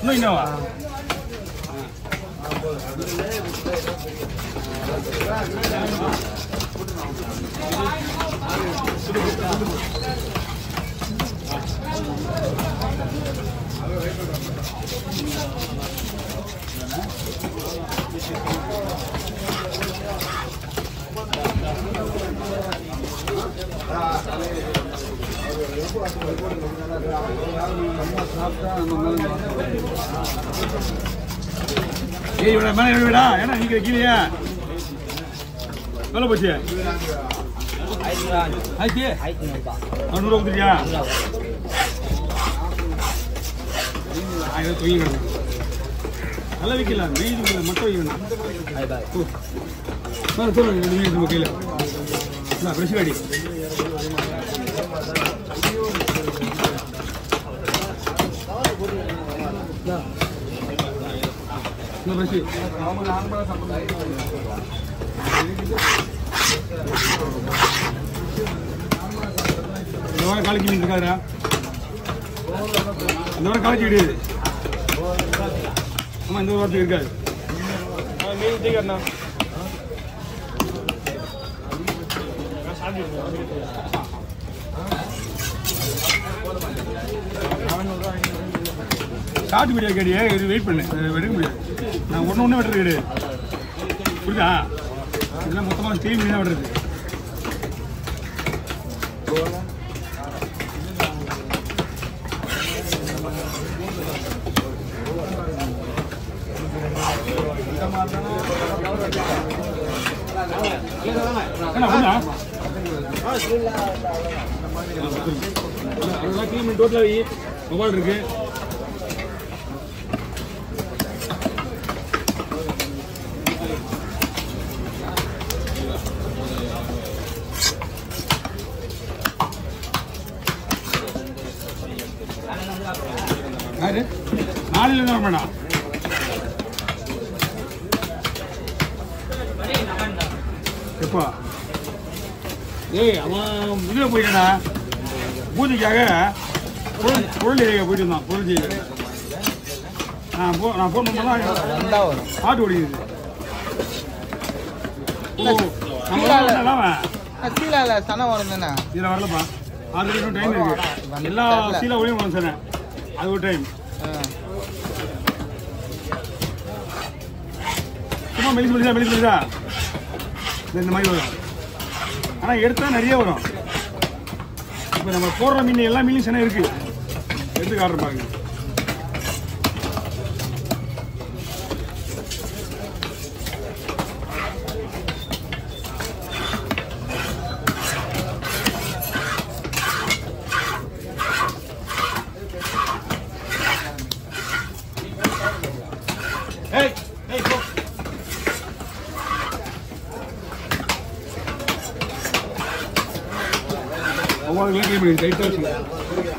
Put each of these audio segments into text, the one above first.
இன்னும் இன்னவா ஏய் விடா மேலே ஏறி விடா ஏன்னா நீங்க கீழே மேலே போச்சு ஆயிடுச்சு நூறுரூவா கொடுத்துட்டியா ஆயிரம் தூங்கி கிடக்கும் நல்லா விற்கலாம் மெயின் மட்டும் வைக்கணும் மேலே சொல்லுங்க ரெண்டு மீன் நம்ம கையில் ஃப்ரெஷ் காடி இன்னும் ஃப்ரெஷ்ஷு இந்த வாரம் காலேஜ் மீன் இருக்காதுடா இந்த வாரம் காலேஜ் கிடையாது ஆமாம் இந்த ஒரு வாரத்துக்கு இருக்காது மீன் தீக்கண்ணா ஷார்ட் வீடியோ கேடியே இது வெயிட் பண்ணு அது எடுக்க முடியாது நான் ஒன்று ஒன்று வெட்டுறது கிடையாது புரியுதா இதெல்லாம் மொத்தமாக ஸ்டீல் மீன் தான் வெட்டுறது என்ன ஒன்றா அதெல்லாம் க்ளீன் பண்ணி டோட்டலாக வை மொபைல் இருக்கு யாரு நாளையில தான் வரமாடா எப்பா ஏய் அவன் இதில் போயிட்டானா பூஜைக்காக பொருள் பொருள் செய்ய போயிட்டு இருந்தான் பொருள் செய்ய நான் போ நான் ஃபோன் பண்ணா ஆட்டு ஓடிக்குது ஓ நம்ம தான் அவன் சீலால சனம் வரும் தானே இதில் வரலப்பா அது இன்னும் டைம் இருக்கு எல்லா சீலா ஒளியும் வரும் சார் அது ஒரு டைம் சும்மா மெலிசு மெலிசா மெலிசு மெலிசா இந்த இந்த மாதிரி வரும் ஆனால் எடுத்தா நிறைய வரும் இப்போ நம்ம போடுற மீன் எல்லா மீன்லையும் சென்னை இருக்கு எடுத்து காட்டுற பாருங்க ஏய் ஏய் போ ஒவ்வொரு வீட்லையும் இப்படி டைட்டாக வச்சுக்க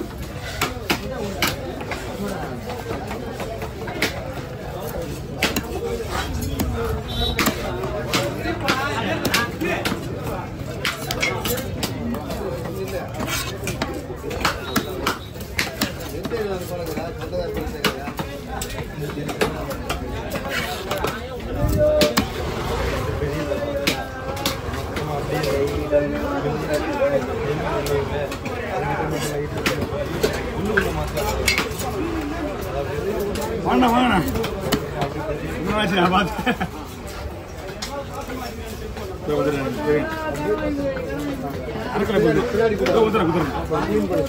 வாண்ணா வாண்ணா இன்னும் ஆச்சு நான் பார்த்தேன் இதோ வந்துடுறேன். wait. அரைக்கலை போகுது. இதோ வந்துடுறேன், வந்துடுறேன்.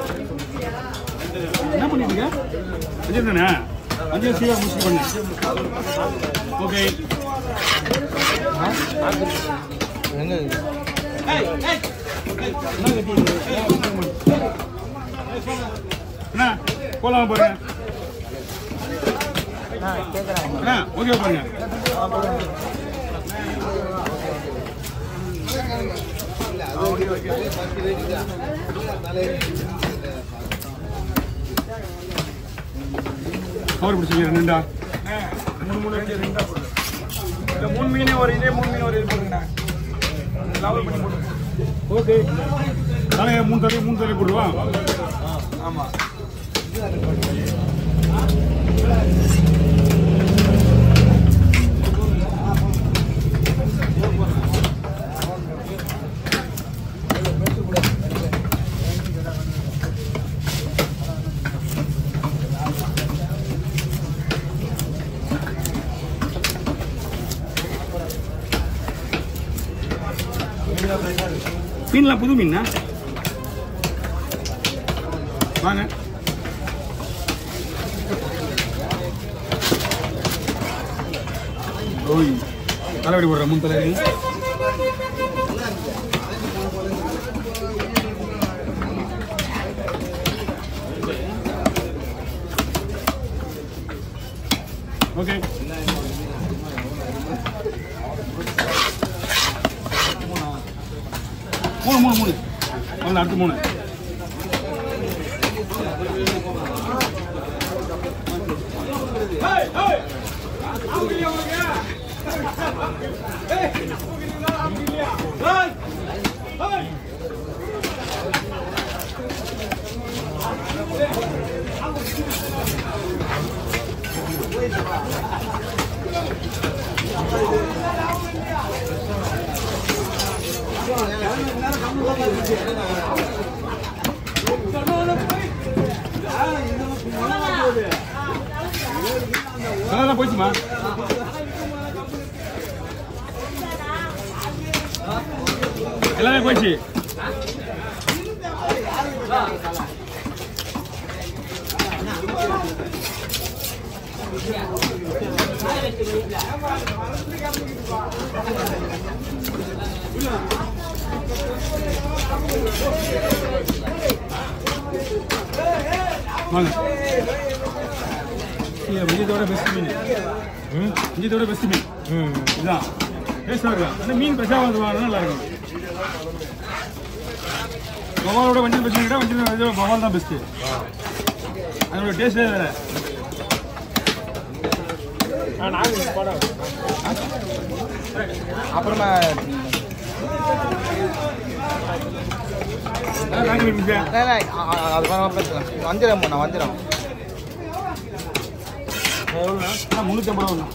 என்ன பண்ணிட்டீங்க அஞ்சு தானே அஞ்சு சீவா முடிச்சு பண்ணு ஓகே எங்க என்ன போலாமா பாருங்க கேட்குறாங்க என்ன ஓகே பாருங்க கவர் பிடிச்சிங்க ரெண்டா மூணு மூணு அஞ்சு ரெண்டா போடுங்க இந்த மூணு மீனே ஒரு இதே மூணு மீன் ஒரு இது போடுங்கண்ணா லெவல் பண்ணி போடுங்க ஓகே தலையை மூணு தலையை மூணு தலையை போடுவா ஆமா மீன்லாம் புது மீனா வாங்க ஓய் தலைவடி போடுற முன் தலைவடி ஓகே மூணு மூணு மூணு முதல்ல அடுத்து மூணு அதெல்லாம் போச்சுமா எல்லாமே போச்சு வாங்க இல்ல விஜயத்தோட பெஸ்ட் மீன் ம் விஜயத்தோட பெஸ்ட் மீன் ம் இதுதான் டேஸ்டாக இருக்கும் அந்த மீன் ஃப்ரெஷ்ஷாக வந்து வாங்கினா நல்லா இருக்கும் பவாலோட வஞ்சல் பெஸ்ட் கிட்ட வஞ்சல் வஞ்சல் பவால் தான் பெஸ்ட்டு அதோட டேஸ்ட்டே வேற அப்புறமா அதான் காஞ்சி மீன் மிச்சம். இல்லை, இல்லை, அ- அ- அது வேணாம் பேசலாம் வந்துடும் நான் வந்துடும் எவ்வளோண்ணா ஆ முந்நூற்றி ஐம்பது ரூபா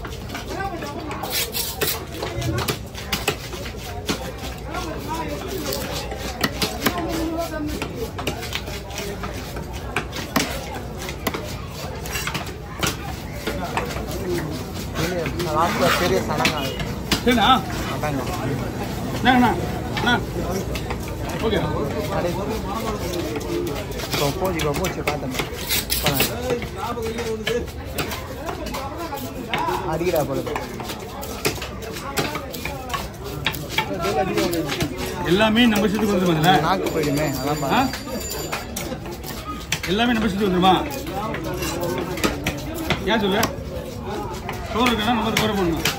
பெரிய லாஸ்ட்ல பெரிய சடங்கா சரிண்ணா அதாங்க என்னங்கண்ணா அண்ணா ஓகே கடை இப்போ போச்சு இப்போ போச்சு பார்த்தேன் அடிக்கிறா பொழுது எல்லாமே நம்ம இஷ்டத்துக்கு வந்துருமா இதில் நாக்கு போயிடுமே அதான் ஆ பாருங்க. எல்லாமே நம்ம இஷ்டத்துக்கு வந்துருமா ஏன் சொல்லு சோறு இருக்கா நம்ம சோறு போடணும்